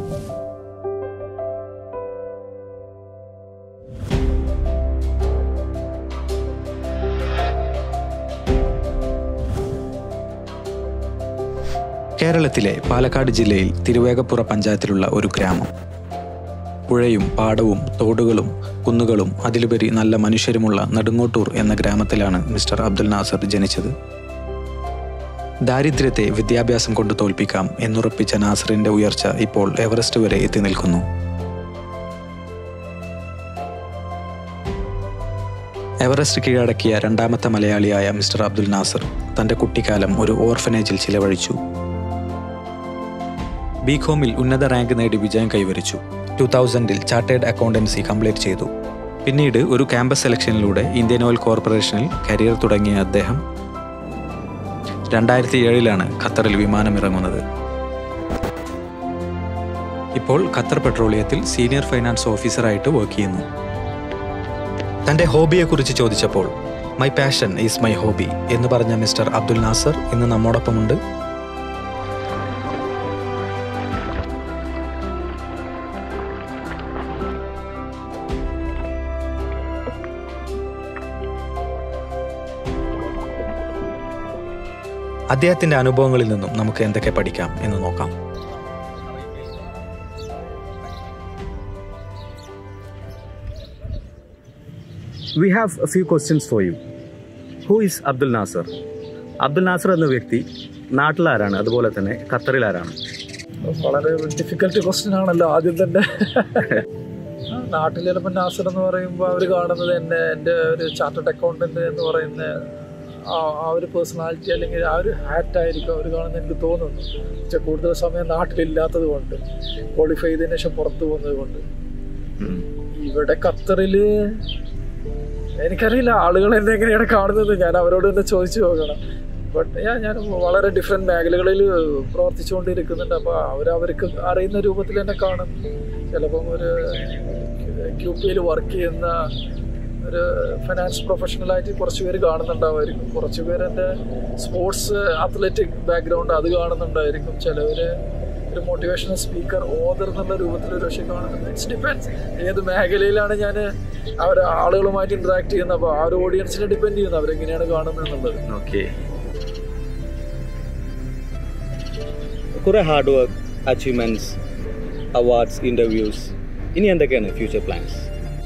കേരളത്തിലെ പാലക്കാട് ജില്ലയിൽ തിരുവേഗപ്പുറ പഞ്ചായത്തിലുള്ള ഒരു ഗ്രാമം പുഴയും പാടവും തോടുകളും കുന്നുകളും അതിലുപരി നല്ല മനുഷ്യരുമുള്ള നെടുങ്ങോട്ടൂർ എന്ന ഗ്രാമത്തിലാണ് മിസ്റ്റർ അബ്ദുൽ നാസർ ജനിച്ചത് ദാരിദ്ര്യത്തെ വിദ്യാഭ്യാസം കൊണ്ട് തോൽപ്പിക്കാം എന്നുറപ്പിച്ച നാസറിന്റെ ഉയർച്ച ഇപ്പോൾ എവറസ്റ്റ് വരെ എത്തി നിൽക്കുന്നു എവറസ്റ്റ് കീഴടക്കിയ രണ്ടാമത്തെ മലയാളിയായ മിസ്റ്റർ അബ്ദുൽ നാസർ തന്റെ കുട്ടിക്കാലം ഒരു ഓർഫനേജിൽ ചിലവഴിച്ചു ബികോമിൽ ഉന്നത റാങ്ക് നേടി വിജയം കൈവരിച്ചു ടു തൗസൻഡിൽ ചാർട്ടേഡ് അക്കൗണ്ടൻസി കംപ്ലീറ്റ് ചെയ്തു പിന്നീട് ഒരു ക്യാമ്പസ് സെലക്ഷനിലൂടെ ഇന്ത്യൻ ഓയിൽ കോർപ്പറേഷനിൽ കരിയർ തുടങ്ങിയ അദ്ദേഹം രണ്ടായിരത്തി ഏഴിലാണ് ഖത്തറിൽ വിമാനമിറങ്ങുന്നത് ഇപ്പോൾ ഖത്തർ പെട്രോളിയത്തിൽ സീനിയർ ഫൈനാൻസ് ഓഫീസറായിട്ട് വർക്ക് ചെയ്യുന്നു തന്റെ ഹോബിയെക്കുറിച്ച് ചോദിച്ചപ്പോൾ my passion is my hobby എന്ന് പറഞ്ഞ മിസ്റ്റർ അബ്ദുൽ നാസർ ഇന്ന് നമ്മോടൊപ്പമുണ്ട് അദ്ദേഹത്തിന്റെ അനുഭവങ്ങളിൽ നിന്നും നമുക്ക് എന്തൊക്കെ പഠിക്കാം എന്ന് നോക്കാം we have a few questions for you who is Abdul Nasser Abdul Nasser എന്ന വ്യക്തി നാട്ടിലാരാണ് അതുപോലെ തന്നെ ഖത്തറിലാരാണ് വളരെ ഡിഫിക്കൽട്ട് ക്വസ്റ്റ്യൻ ആണല്ലോ ആദ്യം തന്നെ ആ, നാട്ടിൽ ചിലപ്പോൾ നാസർ എന്ന് പറയുമ്പോൾ അവർ കാണുന്നത് എന്നെ എൻ്റെ ഒരു ചാർട്ടേഡ് അക്കൗണ്ടന്റ് എന്ന് പറയുന്ന ആ ആ ഒരു പേഴ്സണാലിറ്റി അല്ലെങ്കിൽ ആ ഒരു ഹാറ്റ് ആയിരിക്കും അവർ കാണുന്നത് എനിക്ക് തോന്നുന്നു പക്ഷെ കൂടുതൽ സമയം നാട്ടിലില്ലാത്തത് കൊണ്ട് ക്വാളിഫൈ ചെയ്തതിനു ശേഷം പുറത്തു പോകുന്നത് കൊണ്ട് ഇവിടെ ഖത്തറിൽ എനിക്കറിയില്ല ആളുകൾ എന്നെ എങ്ങനെയാണ് കാണുന്നത് ഞാൻ അവരോട് തന്നെ ചോദിച്ചു നോക്കണം ബട്ട് ഞാൻ ഞാൻ വളരെ ഡിഫറെൻറ്റ് മേഖലകളിൽ പ്രവർത്തിച്ചുകൊണ്ടിരിക്കുന്നുണ്ട് അപ്പോൾ അവർ അവർക്ക് അറിയുന്ന രൂപത്തിൽ എന്നെ കാണും ചിലപ്പം ഒരു ക്യു പിയിൽ വർക്ക് ചെയ്യുന്ന ഒരു ഫിനാൻസ് പ്രൊഫഷണലായിട്ട് കുറച്ച് പേര് കാണുന്നുണ്ടാവുമായിരിക്കും കുറച്ച് പേര് എൻ്റെ സ്പോർട്സ് അത്ലറ്റിക് ബാക്ക്ഗ്രൗണ്ട് അത് കാണുന്നുണ്ടായിരിക്കും ചിലവർ ഒരു മോട്ടിവേഷണൽ സ്പീക്കർ ഓദർ എന്നുള്ള രൂപത്തിൽ ഒരു പക്ഷേ കാണുന്നുണ്ട് ഇറ്റ്സ് ഡിപ്പെൻസ് ഏത് മേഖലയിലാണ് ഞാൻ അവർ ആളുകളുമായിട്ട് ഇൻട്രാക്ട് ചെയ്യുന്നത് അപ്പോൾ ആ ഒരു ഓഡിയൻസിനെ ഡിപ്പെൻഡ് ചെയ്യുന്നത് അവരെങ്ങനെയാണ് കാണുന്നത് എന്നുള്ളത് ഓക്കെ കുറെ hard work achievements awards interviews ഇനി എന്തൊക്കെയാണ് future plans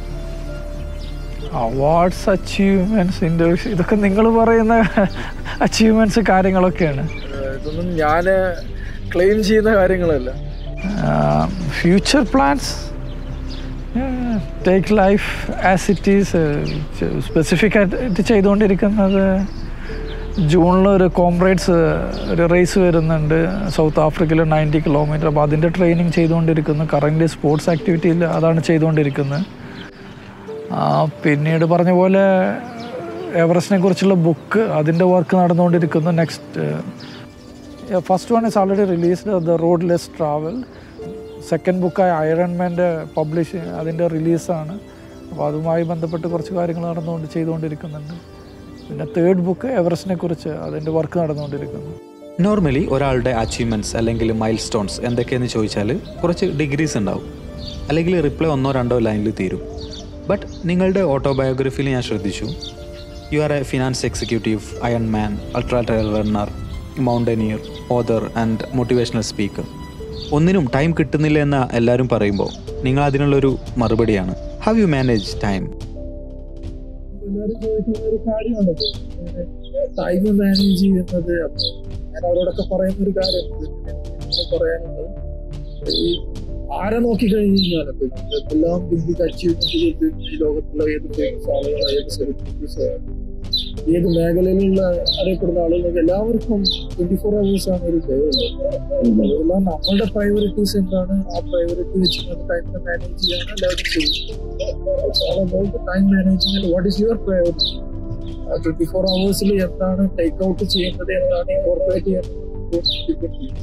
awards achievements interviews ഇതൊക്കെ നിങ്ങൾ പറയുന്ന അച്ചീവ്മെന്റ്സ് കാര്യങ്ങളൊക്കെയാണ് ഇതൊന്നും ഞാൻ ക്ലെയിം ചെയ്യുന്ന കാര്യങ്ങളല്ല future plans take life as it is specific ആയിട്ട് ചെയ്തുകൊണ്ടിരിക്കുന്നത് ജൂണിൽ ഒരു കോംറേഡ്സ് ഒരു റേസ് വരുന്നുണ്ട് സൗത്ത് ആഫ്രിക്കയിൽ നയൻറ്റി കിലോമീറ്റർ അപ്പോൾ അതിൻ്റെ ട്രെയിനിങ് ചെയ്തുകൊണ്ടിരിക്കുന്നു കറൻ്റ് സ്പോർട്സ് ആക്ടിവിറ്റിയിൽ അതാണ് ചെയ്തുകൊണ്ടിരിക്കുന്നത് ആ, പിന്നീട് പറഞ്ഞ പോലെ എവറസ്റ്റിനെ കുറിച്ചുള്ള ബുക്ക് അതിൻ്റെ വർക്ക് നടന്നുകൊണ്ടിരിക്കുന്നു next first one is already released the road less travel second ബുക്കായ അയറൺമാൻ്റെ പബ്ലിഷ് അതിൻ്റെ റിലീസാണ് അപ്പോൾ അതുമായി ബന്ധപ്പെട്ട് കുറച്ച് കാര്യങ്ങൾ നടന്നുകൊണ്ട് ചെയ്തുകൊണ്ടിരിക്കുന്നുണ്ട് പിന്നെ തേർഡ് ബുക്ക് എവറസ്റ്റിനെ കുറിച്ച് അതിൻ്റെ വർക്ക് നടന്നുകൊണ്ടിരിക്കുന്നു നോർമലി ഒരാളുടെ അച്ചീവ്മെൻറ്റ്സ് അല്ലെങ്കിൽ മൈൽ സ്റ്റോൺസ് എന്തൊക്കെയെന്ന് ചോദിച്ചാൽ കുറച്ച് ഡിഗ്രീസ് ഉണ്ടാവും അല്ലെങ്കിൽ റിപ്ലൈ ഒന്നോ രണ്ടോ ലൈനിൽ തീരും ബട്ട് നിങ്ങളുടെ ഓട്ടോബയോഗ്രഫിയിൽ ഞാൻ ശ്രദ്ധിച്ചു you are a finance executive iron man ultra trail runner mountaineer author and motivational speaker ഒന്നിനും ടൈം കിട്ടുന്നില്ല എന്ന് എല്ലാവരും പറയുമ്പോൾ നിങ്ങൾ അതിനുള്ളൊരു മറുപടിയാണ് ഹവ് യു മാനേജ് ടൈം എല്ലാവരും ചോദിക്കുന്ന ഒരു കാര്യമാണത് ടൈം മാനേജ് ചെയ്യുന്നത് അപ്പൊ ഞാൻ അവരോടൊക്കെ പറയുന്ന ഒരു കാര്യം പറയാനുള്ളത് ഈ ആരെ നോക്കി കഴിഞ്ഞ് കഴിഞ്ഞാൽ ഇപ്പൊ എല്ലാം ബിഗ് ബിഗ് അച്ചീവ്മെന്റ് ഈ ലോകത്തുള്ള ഏത് ഫേമസ് ആളുകൾ ഏത് സെലിബ്രിറ്റീസ് ഏത് മേഖലയിലുള്ള അറിയപ്പെടുന്ന ആളുകൾക്ക് എല്ലാവർക്കും ട്വന്റി ഫോർ അവേഴ്സ് ആണ് ഒരു ഡേ ഉള്ളത് അതെല്ലാം നമ്മളുടെ പ്രയോറിറ്റീസ് എന്താണ് ആ പ്രയോറിറ്റി വെച്ച് ടൈമിനെ മാനേജ് ചെയ്യാൻ എല്ലാവരും ചെയ്യും time management what is your priority twenty four അവേഴ്സിൽ എന്താണ് ടേക്ക് ഔട്ട് ചെയ്യേണ്ടത് എന്താണ് ഇൻകോർപ്പറേറ്റ് ചെയ്യേണ്ടത്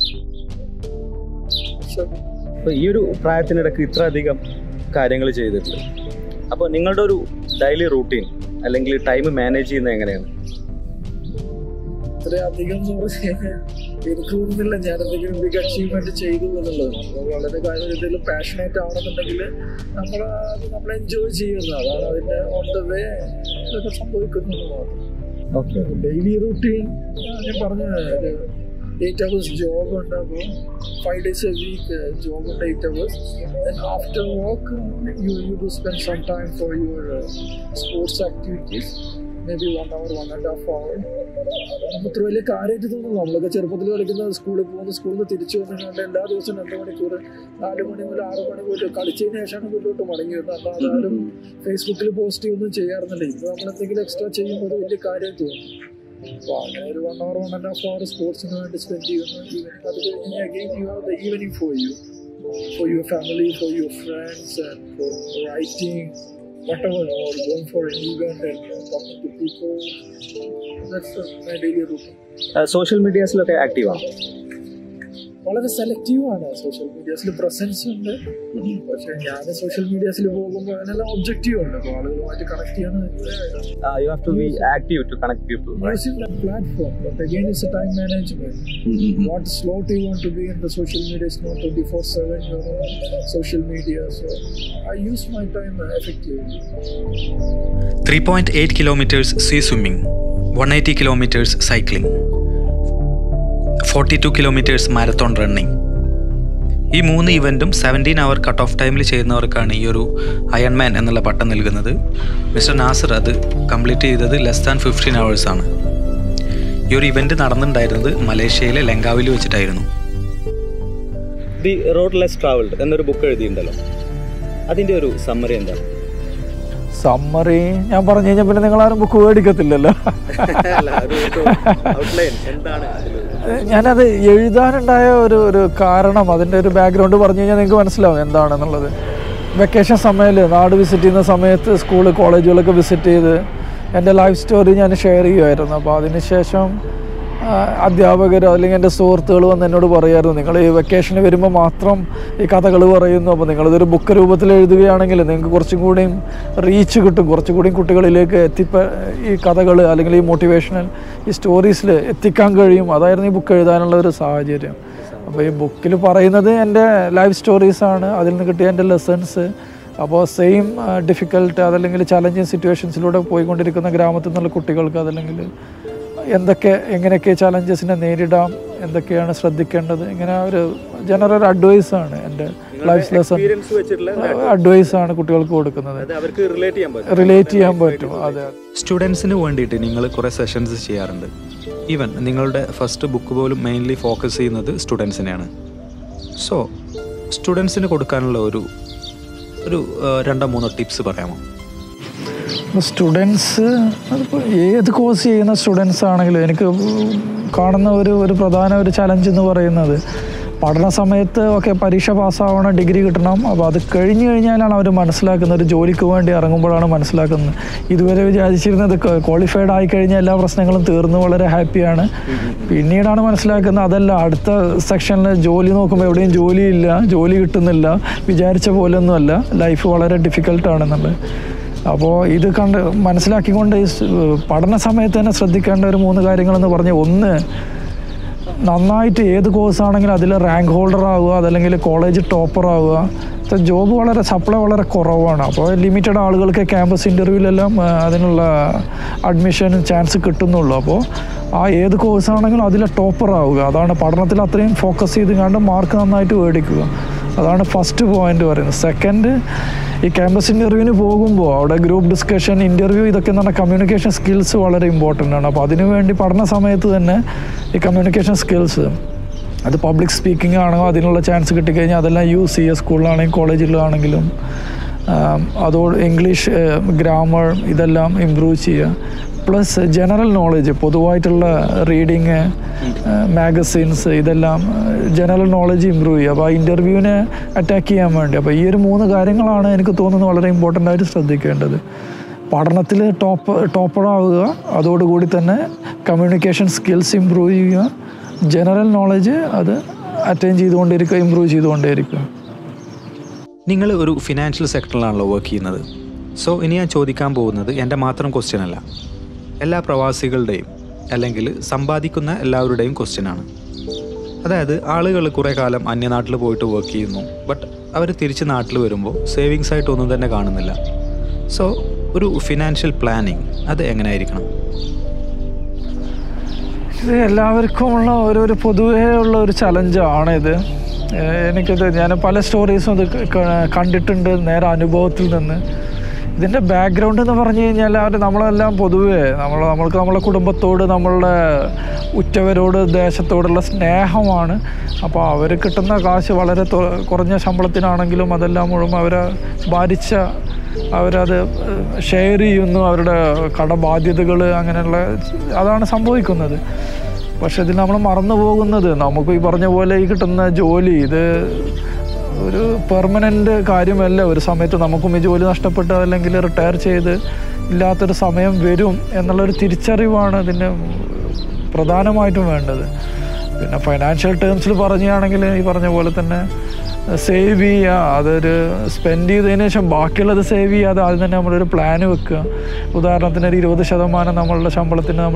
അപ്പോൾ ഈ ഒരു പ്രായത്തിനിടയ്ക്ക് ഇത്ര അധികം കാര്യങ്ങൾ ചെയ്തിട്ടുണ്ട് അപ്പോൾ നിങ്ങളുടെ ഒരു ഡെയിലി റൂട്ടീൻ അല്ലെങ്കിൽ ടൈം മാനേജ് ചെയ്യുന്നത് എങ്ങനെയാണ് ഇത്രയധികം എന്ന് പറഞ്ഞാൽ എനിക്ക് തോന്നുന്നില്ല ഞാൻ എന്തെങ്കിലും ബിഗ് അച്ചീവ്മെന്റ് ചെയ്തു എന്നുള്ളത് നമ്മൾ വളരെ കാര്യം എന്തെങ്കിലും പാഷനേറ്റ് ആണെന്നുണ്ടെങ്കിൽ നമ്മൾ അത് നമ്മൾ എൻജോയ് ചെയ്യുന്നത് അതാണ് അതിന്റെ ഓൺ ദ വേ ഇതൊക്കെ സംഭവിക്കുന്നത് മാത്രം ഓക്കെ ഡെയിലി റൂട്ടീൻ ഞാൻ പറഞ്ഞ എയ്റ്റ് അവേഴ്സ് ജോബ് ഉണ്ട് അപ്പോൾ five days a week job ഉണ്ട് eight hours then after work you you do spend some time for your sports activities maybe one hour one and half hour നമുക്ക് ഇത്ര വലിയ കാര്യമായിട്ട് തോന്നുന്നു നമ്മളൊക്കെ ചെറുപ്പത്തിൽ കളിക്കുന്ന സ്കൂളിൽ പോകുന്ന സ്കൂളിൽ നിന്ന് തിരിച്ചു വന്നിട്ടുണ്ട് എല്ലാ ദിവസവും രണ്ട് മണിക്കൂർ നാല് മണി മുതൽ ആറ് മണി മുതൽ കളിച്ചതിന് ശേഷമാണ് വീട്ടിലോട്ട് മടങ്ങി വരുന്നത് അല്ലാതെ ആരും ഫേസ്ബുക്കിൽ പോസ്റ്റ് ഒന്നും ചെയ്യാറുന്നില്ല ഇപ്പൊ നമ്മൾ എന്തെങ്കിലും എക്സ്ട്രാ ചെയ്യുമ്പോൾ അത് വലിയ കാര്യം തോന്നും അപ്പോൾ അങ്ങനെ ഒരു one hour one and half hour സ്പോർട്സിന് വേണ്ടി സ്പെൻഡ് ചെയ്യുന്നു ഈവനിങ് അത് കഴിഞ്ഞ് again you have the evening for you for your family for your friends and for writing whatever or going for an event and uh, talking to people that's uh, my daily routine social മീഡിയാസിലൊക്കെ ആക്റ്റീവാണ് വളരെ selective ആണ് social മീഡിയാസിൽ presence ഉണ്ട് പക്ഷെ ഞാൻ social മീഡിയാസിൽ പോകുമ്പോൾ അതിനെല്ലാം objective ഉണ്ട് അപ്പോൾ ആളുകളുമായിട്ട് കണക്ട് ചെയ്യാൻ you have to be active to connect people using that platform but again it's a time management what slot you want to be in the social media is not 24 7 you're on social media so i use my time uh, effectively 3.8 kilometers sea swimming, 180 kilometers cycling, 42 kilometers marathon running. ഈ മൂന്ന് ഇവൻറ്റും seventeen hour cut off ടൈമിൽ ചെയ്യുന്നവർക്കാണ് ഈ ഒരു Iron Man എന്നുള്ള പട്ടം നൽകുന്നത് mister Nasar അത് കംപ്ലീറ്റ് ചെയ്തത് ലെസ് ദാൻ ഫിഫ്റ്റീൻ ആണ് ഈ ഒരു ഇവൻറ്റ് നടന്നിട്ടുണ്ടായിരുന്നത് മലേഷ്യയിലെ ലങ്കാവിൽ വെച്ചിട്ടായിരുന്നു ദി റോഡ് ലെസ് ട്രാവൽഡ് എന്നൊരു ബുക്ക് എഴുതിയിട്ടുണ്ടല്ലോ അതിന്റെ ഒരു സമ്മറി എന്താണ് സമ്മറി ഞാൻ പറഞ്ഞു കഴിഞ്ഞാൽ പിന്നെ നിങ്ങൾ ആരും ബുക്ക് മേടിക്കത്തില്ലല്ലോ ഔട്ട്ലൈൻ എന്താണ് ഞാനത് എഴുതാനുണ്ടായ ഒരു ഒരു കാരണം അതിൻ്റെ ഒരു ബാക്ക്ഗ്രൗണ്ട് പറഞ്ഞു കഴിഞ്ഞാൽ നിങ്ങൾക്ക് മനസ്സിലാവും എന്താണെന്നുള്ളത് വെക്കേഷൻ സമയത്ത് നാട് വിസിറ്റ് ചെയ്യുന്ന സമയത്ത് സ്കൂൾ കോളേജുകളൊക്കെ വിസിറ്റ് ചെയ്ത് എൻ്റെ ലൈഫ് സ്റ്റോറി ഞാൻ ഷെയർ ചെയ്യുമായിരുന്നു അപ്പോൾ അതിനുശേഷം അധ്യാപകരോ അല്ലെങ്കിൽ എൻ്റെ സുഹൃത്തുക്കൾ വന്ന് എന്നോട് പറയായിരുന്നു നിങ്ങൾ ഈ വെക്കേഷന് വരുമ്പോൾ മാത്രം ഈ കഥകൾ പറയുന്നു അപ്പോൾ നിങ്ങളിതൊരു ബുക്ക് രൂപത്തിൽ എഴുതുകയാണെങ്കിൽ നിങ്ങൾക്ക് കുറച്ചും കൂടിയും റീച്ച് കിട്ടും കുറച്ചും കൂടിയും കുട്ടികളിലേക്ക് എത്തിപ്പ ഈ കഥകൾ അല്ലെങ്കിൽ ഈ മോട്ടിവേഷണൽ ഈ സ്റ്റോറീസിൽ എത്തിക്കാൻ കഴിയും അതായിരുന്നു ഈ ബുക്ക് എഴുതാനുള്ള ഒരു സാഹചര്യം അപ്പോൾ ഈ ബുക്കിൽ പറയുന്നത് എൻ്റെ ലൈഫ് സ്റ്റോറീസാണ് അതിൽ നിന്ന് കിട്ടിയ എൻ്റെ ലെസൺസ് അപ്പോൾ സെയിം ഡിഫിക്കൽട്ട് അതല്ലെങ്കിൽ ചലഞ്ചിങ് സിറ്റുവേഷൻസിലൂടെ പോയിക്കൊണ്ടിരിക്കുന്ന ഗ്രാമത്തിൽ നിന്നുള്ള കുട്ടികൾക്ക് അതല്ലെങ്കിൽ എന്തൊക്കെ എങ്ങനെയൊക്കെ ചലഞ്ചസിനെ നേരിടാം എന്തൊക്കെയാണ് ശ്രദ്ധിക്കേണ്ടത് ഇങ്ങനെ ഒരു ജനറൽ അഡ്വൈസാണ് എൻ്റെ ലൈഫ് ലെസൺ എക്സ്പീരിയൻസ് വെച്ചിട്ടുള്ള അഡ്വൈസാണ് കുട്ടികൾക്ക് കൊടുക്കുന്നത് അത് അവർക്ക് റിലേറ്റ് ചെയ്യാൻ പറ്റും റിലേറ്റ് ചെയ്യാൻ പറ്റും അതെ സ്റ്റുഡൻസിന് വേണ്ടിയിട്ട് നിങ്ങൾ കുറേ സെഷൻസ് ചെയ്യാറുണ്ട് ഈവൻ നിങ്ങളുടെ ഫസ്റ്റ് ബുക്ക് പോലും മെയിൻലി ഫോക്കസ് ചെയ്യുന്നത് സ്റ്റുഡൻസിനെയാണ് സോ സ്റ്റുഡൻസിന് കൊടുക്കാനുള്ള ഒരു ഒരു ആ, രണ്ടോ മൂന്നോ ടിപ്സ് പറയാമോ സ്റ്റുഡൻസ് അതിപ്പോൾ ഏത് കോഴ്സ് ചെയ്യുന്ന സ്റ്റുഡൻസ് ആണെങ്കിലും എനിക്ക് കാണുന്ന ഒരു ഒരു പ്രധാന ഒരു ചലഞ്ച് എന്ന് പറയുന്നത് പഠന സമയത്ത് ഒക്കെ പരീക്ഷ പാസ്സാവണം ഡിഗ്രി കിട്ടണം അപ്പോൾ അത് കഴിഞ്ഞ് കഴിഞ്ഞാലാണ് അവർ മനസ്സിലാക്കുന്നത് ഒരു ജോലിക്ക് വേണ്ടി ഇറങ്ങുമ്പോഴാണ് മനസ്സിലാക്കുന്നത് ഇതുവരെ വിചാരിച്ചിരുന്നത് ക്വാളിഫൈഡ് ആയി കഴിഞ്ഞാൽ എല്ലാ പ്രശ്നങ്ങളും തീർന്നു വളരെ ഹാപ്പിയാണ് പിന്നീടാണ് മനസ്സിലാക്കുന്നത് അതല്ല അടുത്ത സെക്ഷനിൽ ജോലി നോക്കുമ്പോൾ എവിടെയും ജോലിയില്ല ജോലി കിട്ടുന്നില്ല വിചാരിച്ച പോലെയൊന്നുമല്ല ലൈഫ് വളരെ ഡിഫിക്കൽട്ടാണെന്നുള്ളത് അപ്പോൾ ഇത് കണ്ട് മനസ്സിലാക്കിക്കൊണ്ട് ഈ സ് പഠന സമയത്ത് തന്നെ ശ്രദ്ധിക്കേണ്ട ഒരു മൂന്ന് കാര്യങ്ങളെന്ന് പറഞ്ഞാൽ ഒന്ന് നന്നായിട്ട് ഏത് കോഴ്സാണെങ്കിലും അതിൽ റാങ്ക് ഹോൾഡർ ആവുക അതല്ലെങ്കിൽ കോളേജ് ടോപ്പർ ആവുക ജോബ് വളരെ സപ്ലൈ വളരെ കുറവാണ് അപ്പോൾ ലിമിറ്റഡ് ആളുകൾക്ക് ക്യാമ്പസ് ഇൻ്റർവ്യൂവിലെല്ലാം ആ, അതിനുള്ള അഡ്മിഷൻ ചാൻസ് കിട്ടുന്നുള്ളൂ അപ്പോൾ ആ ഏത് കോഴ്സാണെങ്കിലും അതിൽ ടോപ്പർ ആവുക അതാണ് പഠനത്തിൽ അത്രയും ഫോക്കസ് ചെയ്ത് കണ്ട് മാർക്ക് നന്നായിട്ട് മേടിക്കുക അതാണ് ഫസ്റ്റ് പോയിന്റ് പറയുന്നത് സെക്കൻഡ് ഈ ക്യാമ്പസ് ഇൻ്റർവ്യൂവിന് പോകുമ്പോൾ അവിടെ ഗ്രൂപ്പ് ഡിസ്കഷൻ ഇൻ്റർവ്യൂ ഇതൊക്കെ എന്ന് പറഞ്ഞാൽ കമ്മ്യൂണിക്കേഷൻ സ്കിൽസ് വളരെ ഇമ്പോർട്ടൻ്റ് ആണ് അപ്പോൾ അതിനു വേണ്ടി പഠന സമയത്ത് തന്നെ ഈ കമ്മ്യൂണിക്കേഷൻ സ്കിൽസ് അത് പബ്ലിക് സ്പീക്കിംഗ് ആണോ അതിനുള്ള ചാൻസ് കിട്ടിക്കഴിഞ്ഞാൽ അതെല്ലാം യൂസ് ചെയ്യുക സ്കൂളിലാണെങ്കിലും കോളേജിലാണെങ്കിലും അതോട് ഇംഗ്ലീഷ് ഗ്രാമർ ഇതെല്ലാം ഇമ്പ്രൂവ് ചെയ്യുക പ്ലസ് ജനറൽ നോളജ് പൊതുവായിട്ടുള്ള റീഡിങ് മാഗസീൻസ് ഇതെല്ലാം ജനറൽ നോളജ് ഇമ്പ്രൂവ് ചെയ്യുക അപ്പോൾ ആ ഇൻ്റർവ്യൂവിനെ അറ്റാക്ക് ചെയ്യാൻ വേണ്ടി അപ്പോൾ ഈ ഒരു മൂന്ന് കാര്യങ്ങളാണ് എനിക്ക് തോന്നുന്നത് വളരെ ഇമ്പോർട്ടൻ്റ് ആയിട്ട് ശ്രദ്ധിക്കേണ്ടത് പഠനത്തിൽ ടോപ്പ് ടോപ്പറാവുക അതോടുകൂടി തന്നെ കമ്മ്യൂണിക്കേഷൻ സ്കിൽസ് ഇമ്പ്രൂവ് ചെയ്യുക ജനറൽ നോളജ് അത് അറ്റൈൻ ചെയ്തുകൊണ്ടിരിക്കുക ഇമ്പ്രൂവ് ചെയ്തുകൊണ്ടേയിരിക്കുക നിങ്ങൾ ഒരു ഫിനാൻഷ്യൽ സെക്ടറിലാണല്ലോ വർക്ക് ചെയ്യുന്നത് സോ ഇനി ഞാൻ ചോദിക്കാൻ പോകുന്നത് എൻ്റെ മാത്രം ക്വസ്റ്റ്യൻ അല്ല എല്ലാ പ്രവാസികളുടെയും അല്ലെങ്കിൽ സമ്പാദിക്കുന്ന എല്ലാവരുടെയും ക്വസ്റ്റ്യൻ ആണ് അതായത് ആളുകൾ കുറേ കാലം അന്യനാട്ടിൽ പോയിട്ട് വർക്ക് ചെയ്യുന്നു ബട്ട് അവർ തിരിച്ച് നാട്ടിൽ വരുമ്പോൾ സേവിങ്സ് ആയിട്ട് ഒന്നും തന്നെ കാണുന്നില്ല സോ ഒരു ഫിനാൻഷ്യൽ പ്ലാനിങ് അത് എങ്ങനെയായിരിക്കണം ഇത് എല്ലാവർക്കുമുള്ള ഒരു ഒരു പൊതുവേ ഉള്ള ഒരു ചലഞ്ചാണ് ഇത് ഏഹ് എനിക്കിത് ഞാൻ പല സ്റ്റോറീസും ഇത് ക- കണ്ടിട്ടുണ്ട് നേരെ അനുഭവത്തിൽ നിന്ന് ഇതിൻ്റെ ബാക്ക്ഗ്രൗണ്ട് എന്ന് പറഞ്ഞു കഴിഞ്ഞാൽ അവർ നമ്മളെല്ലാം പൊതുവേ നമ്മൾ നമ്മൾക്ക് നമ്മളെ കുടുംബത്തോട് നമ്മളുടെ ഉറ്റവരോട് ദേശത്തോടുള്ള സ്നേഹമാണ് അപ്പോൾ അവർ കിട്ടുന്ന കാശ് വളരെ തൊ- കുറഞ്ഞ ശമ്പളത്തിനാണെങ്കിലും അതെല്ലാം മുഴുവൻ അവരെ ഭാരിച്ച അവരത് ഷെയർ ചെയ്യുന്നു അവരുടെ കടബാധ്യതകൾ അങ്ങനെയുള്ള അതാണ് സംഭവിക്കുന്നത് പക്ഷെ ഇതിൽ നമ്മൾ മറന്നു പോകുന്നത് നമുക്ക് ഈ പറഞ്ഞ പോലെ ഈ കിട്ടുന്ന ജോലി ഇത് ഒരു പെർമനൻ്റ് കാര്യമല്ല ഒരു സമയത്ത് നമുക്കും ഈ ജോലി നഷ്ടപ്പെട്ട് അല്ലെങ്കിൽ റിട്ടയർ ചെയ്ത് ഇല്ലാത്തൊരു സമയം വരും എന്നുള്ളൊരു തിരിച്ചറിവാണ് ഇതിന് പ്രധാനമായിട്ടും വേണ്ടത് പിന്നെ ഫൈനാൻഷ്യൽ ടേംസിൽ പറയുകയാണെങ്കിൽ ഈ പറഞ്ഞ പോലെ തന്നെ സേവ് ചെയ്യുക അതൊരു സ്പെൻഡ് ചെയ്തതിന് ശേഷം ബാക്കിയുള്ളത് സേവ് ചെയ്യാതെ ആദ്യം തന്നെ നമ്മളൊരു പ്ലാൻ വെക്കുക ഉദാഹരണത്തിന് ഒരു ഇരുപത് ശതമാനം നമ്മളുടെ ശമ്പളത്തിന് നമ്മൾ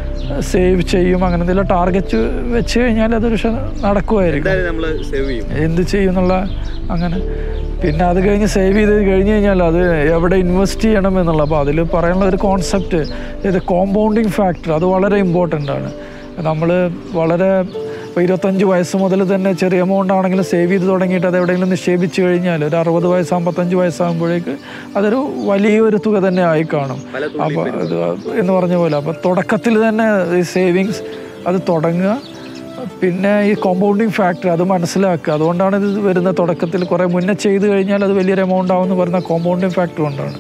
സേവ് ചെയ്യും അങ്ങനെ എന്തെങ്കിലും ടാർഗറ്റ് വെച്ച് കഴിഞ്ഞാൽ അതൊരു ശ- നടക്കുമായിരിക്കും എന്തായാലും നമ്മൾ സേവ് ചെയ്യും എന്ത് ചെയ്യും എന്നുള്ള അങ്ങനെ പിന്നെ അത് കഴിഞ്ഞ് സേവ് ചെയ്ത് കഴിഞ്ഞ് കഴിഞ്ഞാൽ അത് എവിടെ ഇൻവെസ്റ്റ് ചെയ്യണം എന്നുള്ള അപ്പോൾ അതിൽ പറയാനുള്ള ഒരു കോൺസെപ്റ്റ് ഇത് കോമ്പൗണ്ടിങ് ഫാക്ടർ അത് വളരെ ഇമ്പോർട്ടൻ്റ് ആണ് നമ്മൾ വളരെ ഇപ്പോൾ ഇരുപത്തഞ്ച് വയസ്സ് മുതൽ തന്നെ ചെറിയ എമൗണ്ട് ആണെങ്കിലും സേവ് ചെയ്ത് തുടങ്ങിയിട്ട് അത് എവിടെയെങ്കിലും നിക്ഷേപിച്ച് കഴിഞ്ഞാൽ ഒരു അറുപത് വയസ്സ് അമ്പത്തഞ്ച് വയസ്സാകുമ്പോഴേക്ക് അതൊരു വലിയൊരു തുക തന്നെ ആയി കാണും പല അപ്പോൾ ഇത് എന്ന് പറഞ്ഞ പോലെ അപ്പോൾ തുടക്കത്തിൽ തന്നെ ഈ സേവിങ്സ് അത് തുടങ്ങുക പിന്നെ ഈ കോമ്പൗണ്ടിങ് ഫാക്ടർ അത് മനസ്സിലാക്കുക അതുകൊണ്ടാണ് ഇത് വരുന്ന തുടക്കത്തിൽ കുറേ മുന്നേ ചെയ്ത് കഴിഞ്ഞാൽ അത് വലിയൊരു എമൗണ്ട് ആവുമെന്ന് പറയുന്ന കോമ്പൗണ്ടിങ് ഫാക്ടർ കൊണ്ടാണ്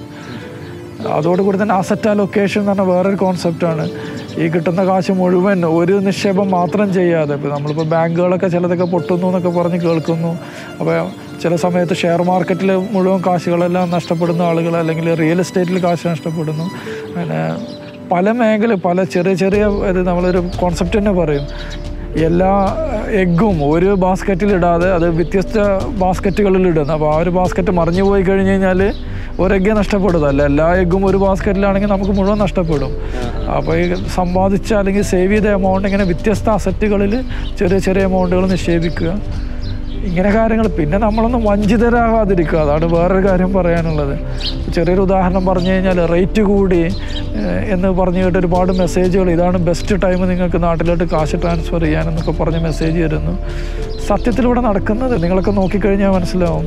അതോടുകൂടി തന്നെ അസറ്റ് അലൊക്കേഷൻ എന്ന് പറഞ്ഞ വേറൊരു കോൺസെപ്റ്റാണ് ഈ കിട്ടുന്ന കാശ് മുഴുവൻ ഒരു നിക്ഷേപം മാത്രം ചെയ്യാതെ ഇപ്പോൾ നമ്മളിപ്പോൾ ബാങ്കുകളൊക്കെ ചിലതൊക്കെ പൊട്ടുന്നു എന്നൊക്കെ പറഞ്ഞ് കേൾക്കുന്നു അപ്പോൾ ചില സമയത്ത് ഷെയർ മാർക്കറ്റിൽ മുഴുവൻ കാശുകളെല്ലാം നഷ്ടപ്പെടുന്ന ആളുകൾ അല്ലെങ്കിൽ റിയൽ എസ്റ്റേറ്റിൽ കാശ് നഷ്ടപ്പെടുന്നു അങ്ങനെ പല മേഖല പല ചെറിയ ചെറിയ ഇത് നമ്മളൊരു കോൺസെപ്റ്റ് തന്നെ പറയും എല്ലാ എഗ്ഗും ഒരു ബാസ്ക്കറ്റിൽ ഇടാതെ അത് വ്യത്യസ്ത ബാസ്ക്കറ്റുകളിൽ ഇടുന്നു അപ്പോൾ ആ ഒരു ബാസ്ക്കറ്റ് മറിഞ്ഞു പോയി കഴിഞ്ഞ് കഴിഞ്ഞാൽ ഒരു എഗ്ഗേ നഷ്ടപ്പെടും അല്ല എല്ലാ എഗ്ഗും ഒരു ബാസ്ക്കറ്റിലാണെങ്കിൽ നമുക്ക് മുഴുവൻ നഷ്ടപ്പെടും അപ്പോൾ ഈ സമ്പാദിച്ച അല്ലെങ്കിൽ സേവ് ചെയ്ത എമൗണ്ട് ഇങ്ങനെ വ്യത്യസ്ത അസറ്റുകളിൽ ചെറിയ ചെറിയ എമൗണ്ടുകൾ നിക്ഷേപിക്കുക ഇങ്ങനെ കാര്യങ്ങൾ പിന്നെ നമ്മളൊന്നും വഞ്ചിതരാകാതിരിക്കുക അതാണ് വേറൊരു കാര്യം പറയാനുള്ളത് ചെറിയൊരു ഉദാഹരണം പറഞ്ഞു കഴിഞ്ഞാൽ റേറ്റ് കൂടി ഏഹ്, എന്ന് പറഞ്ഞു കേട്ട് ഒരുപാട് മെസ്സേജുകൾ ഇതാണ് ബെസ്റ്റ് ടൈം നിങ്ങൾക്ക് നാട്ടിലോട്ട് കാശ് ട്രാൻസ്ഫർ ചെയ്യാനെന്നൊക്കെ പറഞ്ഞ് മെസ്സേജ് വരുന്നു സത്യത്തിലൂടെ നടക്കുന്നത് നിങ്ങളൊക്കെ നോക്കിക്കഴിഞ്ഞാൽ മനസ്സിലാവും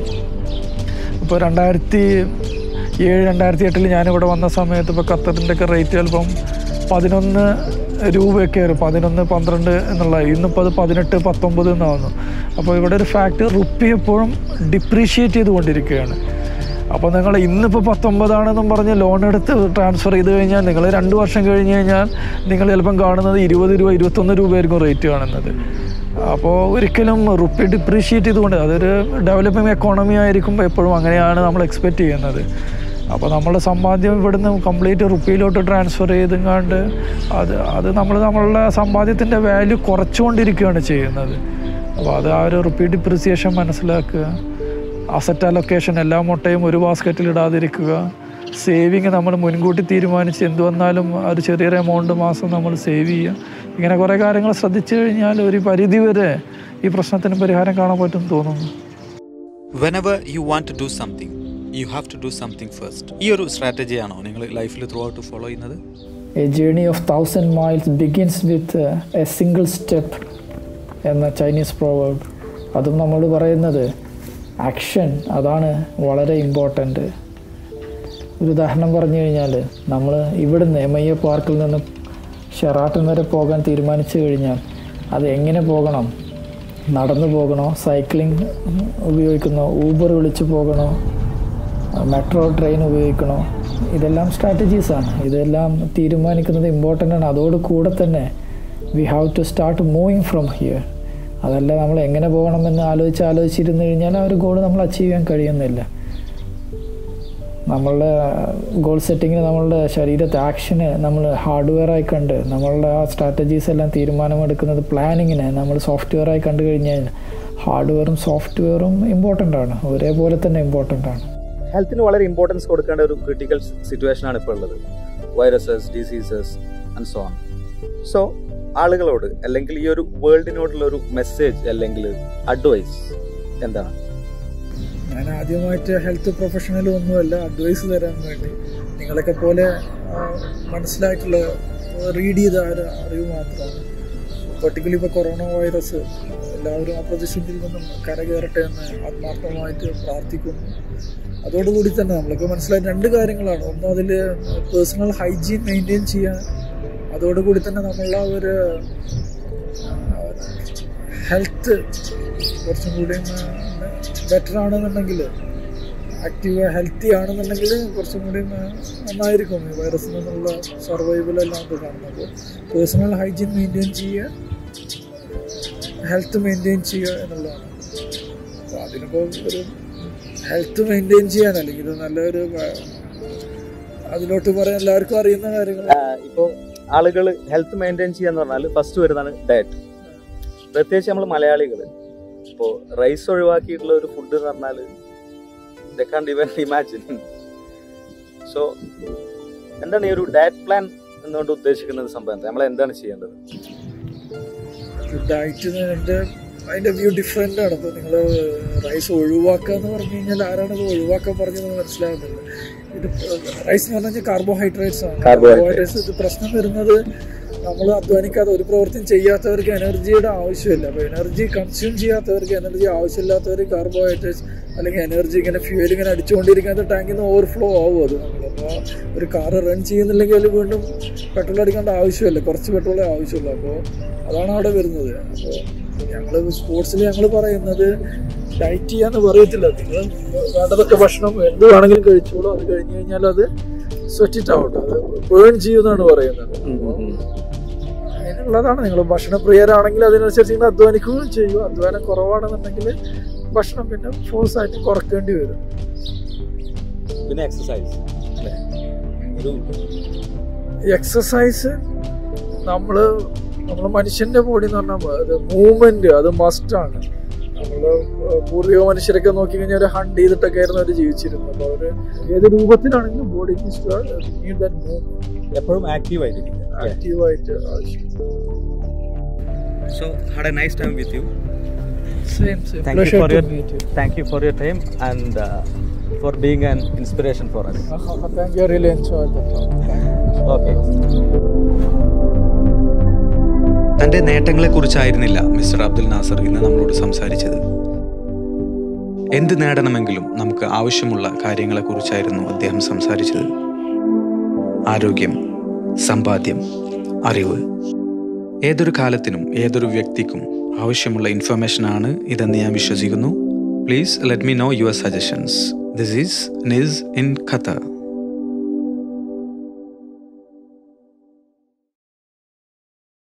ഇപ്പോൾ രണ്ടായിരത്തി ഏഴ് രണ്ടായിരത്തി എട്ടിൽ ഞാനിവിടെ വന്ന സമയത്ത് ഇപ്പോൾ ഖത്തറിൻ്റെ ഒക്കെ റേറ്റ് ചിലപ്പം പതിനൊന്ന് രൂപയൊക്കെ ആയിരുന്നു പതിനൊന്ന് പന്ത്രണ്ട് എന്നുള്ള ഇന്നിപ്പോൾ അത് പതിനെട്ട് പത്തൊമ്പത് എന്നാവുന്നു അപ്പോൾ ഇവിടെ ഒരു ഫാക്ട് റുപ്പി എപ്പോഴും ഡിപ്രീഷിയേറ്റ് ചെയ്തുകൊണ്ടിരിക്കുകയാണ് അപ്പോൾ നിങ്ങൾ ഇന്നിപ്പോൾ പത്തൊമ്പതാണെന്നും പറഞ്ഞ് ലോൺ എടുത്ത് ട്രാൻസ്ഫർ ചെയ്ത് കഴിഞ്ഞാൽ നിങ്ങൾ രണ്ട് വർഷം കഴിഞ്ഞ് കഴിഞ്ഞാൽ നിങ്ങൾ ചിലപ്പം കാണുന്നത് ഇരുപത് രൂപ ഇരുപത്തൊന്ന് രൂപയായിരിക്കും റേറ്റ് കാണുന്നത് അപ്പോൾ ഒരിക്കലും റുപ്പി ഡിപ്രീഷിയേറ്റ് ചെയ്തുകൊണ്ട് അതൊരു ഡെവലപ്പിംഗ് എക്കോണമി ആയിരിക്കുമ്പോൾ എപ്പോഴും അങ്ങനെയാണ് നമ്മൾ എക്സ്പെക്റ്റ് ചെയ്യുന്നത് അപ്പോൾ നമ്മുടെ സമ്പാദ്യം ഇവിടുന്ന് കംപ്ലീറ്റ് റുപ്പിയിലോട്ട് ട്രാൻസ്ഫർ ചെയ്തെങ്ങാണ്ട് അത് അത് നമ്മൾ നമ്മളുടെ സമ്പാദ്യത്തിൻ്റെ വാല്യൂ കുറച്ചുകൊണ്ടിരിക്കുകയാണ് ചെയ്യുന്നത് അപ്പോൾ അത് ആ ഒരു റുപ്പി ഡിപ്രിസിയേഷൻ മനസ്സിലാക്കുക അസറ്റ് അലൊക്കേഷൻ എല്ലാ മുട്ടയും ഒരു ബാസ്ക്കറ്റിൽ ഇടാതിരിക്കുക സേവിങ് നമ്മൾ മുൻകൂട്ടി തീരുമാനിച്ച് എന്ത് വന്നാലും ആ ഒരു ചെറിയൊരു എമൗണ്ട് മാസം നമ്മൾ സേവ് ചെയ്യുക ഇങ്ങനെ കുറേ കാര്യങ്ങൾ ശ്രദ്ധിച്ചു കഴിഞ്ഞാൽ ഒരു പരിധി വരെ ഈ പ്രശ്നത്തിന് പരിഹാരം കാണാൻ പറ്റും തോന്നുന്നു whenever you want to do something you have to do something first ഈ ഒരു സ്ട്രാറ്റജിയാണോ നിങ്ങൾ ലൈഫിൽ ത്രൂ ഔട്ട് ഫോളോ ചെയ്യുന്നത് a journey of thousand miles begins with a single step എന്ന ചൈനീസ് പ്രോവേർബ് അതും നമ്മൾ പറയുന്നത് ആക്ഷൻ അതാണ് വളരെ ഇമ്പോർട്ടൻ്റ് ഒരു ഉദാഹരണം പറഞ്ഞു കഴിഞ്ഞാൽ നമ്മൾ ഇവിടുന്ന് എം ഐ എ പാർക്കിൽ നിന്ന് ഷെറാട്ടൻ വരെ പോകാൻ തീരുമാനിച്ചു കഴിഞ്ഞാൽ അത് എങ്ങനെ പോകണം നടന്നു പോകണോ സൈക്ലിംഗ് ഉപയോഗിക്കണോ ഊബർ വിളിച്ച് പോകണോ മെട്രോ ട്രെയിൻ ഉപയോഗിക്കണോ ഇതെല്ലാം സ്ട്രാറ്റജീസാണ് ഇതെല്ലാം തീരുമാനിക്കുന്നത് ഇമ്പോർട്ടൻ്റ് ആണ് അതോട് കൂടെ തന്നെ we have to start moving from here അതല്ല നമ്മൾ എങ്ങനെ പോകണമെന്ന് ആലോചിച്ച് ആലോചിച്ചിരുന്നു കഴിഞ്ഞാൽ ആ ഒരു ഗോൾ നമ്മൾ അച്ചീവ് ചെയ്യാൻ കഴിയുന്നില്ല നമ്മളുടെ ഗോൾ സെറ്റിങ്ങിന് നമ്മളുടെ ശരീരത്തെ ആക്ഷന് നമ്മൾ ഹാർഡ്വെയർ ആയി കണ്ട് നമ്മളുടെ ആ സ്ട്രാറ്റജീസ് എല്ലാം തീരുമാനമെടുക്കുന്നത് പ്ലാനിങ്ങിന് നമ്മൾ സോഫ്റ്റ്വെയർ ആയി കണ്ടു കഴിഞ്ഞാൽ ഹാർഡ്വെയറും സോഫ്റ്റ്വെയറും ഇമ്പോർട്ടൻ്റ് ആണ് ഒരേപോലെ തന്നെ ഇമ്പോർട്ടൻ്റ് ആണ് ഹെൽത്തിന് വളരെ ഇമ്പോർട്ടൻസ് കൊടുക്കേണ്ട ഒരു ക്രിട്ടിക്കൽ സിറ്റുവേഷൻ ആണ് ഇപ്പോൾ ഉള്ളത് viruses diseases and so on so ആളുകളോട് അല്ലെങ്കിൽ ഈ ഒരു വേൾഡിനോടുള്ള ഒരു മെസ്സേജ് അല്ലെങ്കിൽ അഡ്വൈസ് എന്താണ് ഞാൻ ആദ്യമായിട്ട് ഹെൽത്ത് പ്രൊഫഷണൽ ഒന്നുമല്ല അഡ്വൈസ് തരാൻ വേണ്ടി നിങ്ങളൊക്കെ പോലെ ആ, മനസ്സിലായിട്ടുള്ള റീഡ് ചെയ്ത ആ ഒരു അറിവ് മാത്രമാണ് പെർട്ടിക്കുലി ഇപ്പോൾ കൊറോണ വൈറസ് എല്ലാവരും ആ പ്രതിസന്ധിയിൽ നിന്നും കരകയറട്ടെ എന്ന് ആത്മാർത്ഥമായിട്ട് പ്രാർത്ഥിക്കുന്നു അതോടുകൂടി തന്നെ നമ്മൾക്ക് മനസ്സിലായ രണ്ട് കാര്യങ്ങളാണ് ഒന്ന് അതിൽ പേഴ്സണൽ ഹൈജീൻ മെയിൻറ്റെയിൻ ചെയ്യാൻ അതോടുകൂടി തന്നെ നമ്മളുടെ ആ ഒരു ഹെൽത്ത് കുറച്ചും കൂടി ബെറ്റർ ആണെന്നുണ്ടെങ്കിൽ ആക്റ്റീവ് ഹെൽത്തി ആണെന്നുണ്ടെങ്കിൽ കുറച്ചും കൂടി നന്നായിരിക്കും ഈ വൈറസിൽ നിന്നുള്ള സർവൈവൽ എല്ലാം ഇത് കാണുന്നത് പേഴ്സണൽ ഹൈജീൻ മെയിൻറ്റെയിൻ ചെയ്യുക ഹെൽത്ത് മെയിൻറ്റെയിൻ ചെയ്യുക എന്നുള്ളതാണ് അപ്പോൾ അതിനിപ്പോൾ ഒരു ഹെൽത്ത് മെയിൻറ്റെയിൻ ചെയ്യാൻ അല്ലെങ്കിൽ ഇത് നല്ലൊരു വ- അതിലോട്ട് പറയാൻ എല്ലാവർക്കും അറിയുന്ന കാര്യങ്ങൾ ഇപ്പോൾ ആളുകൾ ഹെൽത്ത് മെയിൻറ്റെയിൻ ചെയ്യാന്ന് പറഞ്ഞാൽ ഫസ്റ്റ് വരുന്നതാണ് ഡയറ്റ് പ്രത്യേകിച്ച് നമ്മൾ മലയാളികൾ ഇപ്പോൾ റൈസ് ഒഴിവാക്കിയിട്ടുള്ള ഒരു ഫുഡ് എന്ന് പറഞ്ഞാൽ ദ കാണ്ട് ഇവൻ ഇമാജിൻ സോ എന്താണ് ഈ ഒരു ഡയറ്റ് പ്ലാൻ എന്നുകൊണ്ട് ഉദ്ദേശിക്കുന്നത് സംഭവം നമ്മൾ എന്താണ് ചെയ്യേണ്ടത് ഡയറ്റ് എൻ്റെ അതിൻ്റെ വ്യൂ ഡിഫറെൻ്റ് ആണ് ഇപ്പോൾ നിങ്ങൾ റൈസ് ഒഴിവാക്കുക എന്ന് പറഞ്ഞു കഴിഞ്ഞാൽ ആരാണ് ഇത് ഒഴിവാക്കാൻ പറഞ്ഞതെന്ന് മനസ്സിലാകുന്നില്ല ഇത് റൈസ് എന്ന് പറഞ്ഞു കഴിഞ്ഞാൽ കാർബോഹൈഡ്രേറ്റ്സ് ആണ് Carbohydrates. കാർബോഹൈഡ്രേറ്റ്സ് ഇത് പ്രശ്നം വരുന്നത് നമ്മൾ അധ്വാനിക്കാതെ ഒരു പ്രവൃത്തിയും ചെയ്യാത്തവർക്ക് എനർജിയുടെ ആവശ്യമില്ല അപ്പോൾ എനർജി കൺസ്യൂം ചെയ്യാത്തവർക്ക് എനർജി ആവശ്യമില്ലാത്തവർ കാർബോഹൈഡ്രേറ്റ്സ് അല്ലെങ്കിൽ എനർജി ഇങ്ങനെ ഫ്യൂൽ ഇങ്ങനെ അടിച്ചുകൊണ്ടിരിക്കാത്ത ടാങ്കിൽ നിന്ന് ഓവർഫ്ലോ ആവും അത് നമ്മളപ്പോൾ ഒരു കാറ് റൺ ചെയ്യുന്നില്ലെങ്കിൽ അതിൽ വീണ്ടും പെട്രോൾ അടിക്കേണ്ട ആവശ്യമില്ല കുറച്ച് പെട്രോളേ ആവശ്യമുള്ളൂ അപ്പോൾ അതാണ് അവിടെ വരുന്നത് അപ്പോൾ ഞങ്ങൾ സ്പോർട്സിൽ ഞങ്ങൾ പറയുന്നത് ഡയറ്റ് ചെയ്യാന്ന് പറയത്തില്ല നിങ്ങൾ വേണ്ടതൊക്കെ ഭക്ഷണം എന്ത് വേണമെങ്കിലും കഴിച്ചോളൂ അത് കഴിഞ്ഞ് കഴിഞ്ഞാൽ അത് സ്വെറ്റിറ്റ് ആവട്ടെ അത് ബേൺ ചെയ്യുമെന്നാണ് പറയുന്നത് അതിനുള്ളതാണ് നിങ്ങൾ ഭക്ഷണപ്രിയരാണെങ്കിൽ അതിനനുസരിച്ച് നിങ്ങൾ അധ്വാനിക്കുകയും ചെയ്യും അധ്വാനം കുറവാണെന്നുണ്ടെങ്കിൽ ഭക്ഷണം പിന്നെ ഫോഴ്സ് ആയിട്ട് കുറക്കേണ്ടി വരും പിന്നെ എക്സസൈസ് ഒരു എക്സസൈസ് നമ്മൾ നമ്മൾ മനുഷ്യന്റെ ബോഡി എന്ന് പറഞ്ഞാൽ അത് മൂവ്മെന്റ് അത് മസ്റ്റാണ് നമ്മൾ പൂർവിക മനുഷ്യരൊക്കെ നോക്കി കഴിഞ്ഞാൽ ഒരു ഹണ്ട് ചെയ്തിട്ടൊക്കെ ആയിരുന്നു അവർ ജീവിച്ചിരുന്നത് അപ്പോൾ അവർ ഏത് രൂപത്തിലാണെങ്കിലും ബോഡി നീഡ് ദാറ്റ് മൂവ്മെന്റ് എപ്പോഴും ആക്റ്റീവ് ആയിരിക്കും ആക്റ്റീവായിട്ട് ആവശ്യം so had a nice time with you same same Thank you for your thank you for your time and uh, for being an inspiration for us. Thank you really enjoy Okay. തൻ്റെ നേട്ടങ്ങളെക്കുറിച്ചായിരുന്നില്ല mister Abdul Nasar ഇന്ന് നമ്മളോട് സംസാരിച്ചത് എന്ത് നേടണമെങ്കിലും നമുക്ക് ആവശ്യമുള്ള കാര്യങ്ങളെക്കുറിച്ചായിരുന്നു അദ്ദേഹം സംസാരിച്ചത് ആരോഗ്യം സമ്പാദ്യം അറിവ് ഏതൊരു കാലത്തിനും ഏതൊരു വ്യക്തിക്കും ആവശ്യമുള്ള ഇൻഫർമേഷനാണ് ഇതെന്ന് ഞാൻ വിശ്വസിക്കുന്നു please let me know your suggestions this is നിസ് ഇൻ ഖത്തർ